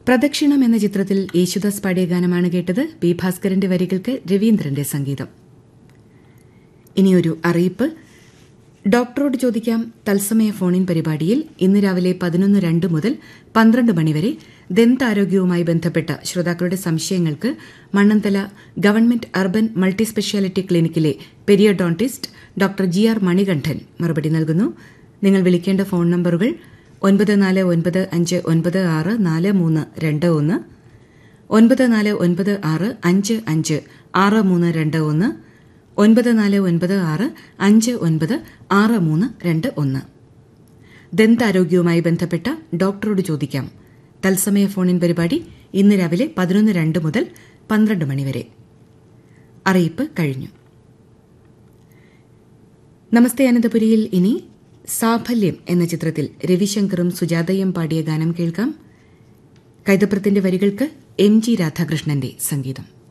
പ്രദക്ഷിണം എന്ന ചിത്രത്തിൽ യേശുദാസ് പാടിയ ഗാനമാണ് കേട്ടത് ബി ഭാസ്കരന്റെ വരികൾക്ക് രവീന്ദ്രന്റെ സംഗീതം ഇനിയൊരു അറിയിപ്പ് ഡോക്ടറോട് ചോദിക്കാം തത്സമയ ഫോണിൻ പരിപാടിയിൽ ഇന്ന് രാവിലെ പതിനൊന്ന് രണ്ട് മുതൽ പന്ത്രണ്ട് മണിവരെ ദന്താരോഗ്യവുമായി ബന്ധപ്പെട്ട ശ്രോതാക്കളുടെ സംശയങ്ങൾക്ക് Mannanthala government urban multi speciality ക്ലിനിക്കിലെ periodontist doctor G R Manikandan മറുപടി നൽകുന്നു നിങ്ങൾ വിളിക്കേണ്ട ഫോൺ നമ്പറുകൾ ഒൻപത് നാല് ഒൻപത് അഞ്ച് ഒൻപത് ആറ് നാല് മൂന്ന് രണ്ട് ഒന്ന് ഒൻപത് നാല് ഒൻപത് ആറ് അഞ്ച് അഞ്ച് ആറ് മൂന്ന് രണ്ട് ഒന്ന് ഒൻപത് നാല് ഒൻപത് ആറ് അഞ്ച് ഒൻപത് ആറ് മൂന്ന് രണ്ട് ഒന്ന് ദന്താരോഗ്യവുമായി ബന്ധപ്പെട്ട ഡോക്ടറോട് ചോദിക്കാം തത്സമയ ഫോണിൻ പരിപാടി ഇന്ന് രാവിലെ പതിനൊന്ന് രണ്ട് മുതൽ പന്ത്രണ്ട് മണിവരെ അറിയിപ്പ് കഴിഞ്ഞു നമസ്തേ അനന്തപുരിയിൽ ഇനി സാഫല്യം എന്ന ചിത്രത്തിൽ രവിശങ്കറും സുജാതയും പാടിയ ഗാനം കേൾക്കാം കൈതപ്രത്തിന്റെ വരികൾക്ക് എം ജി രാധാകൃഷ്ണന്റെ സംഗീതം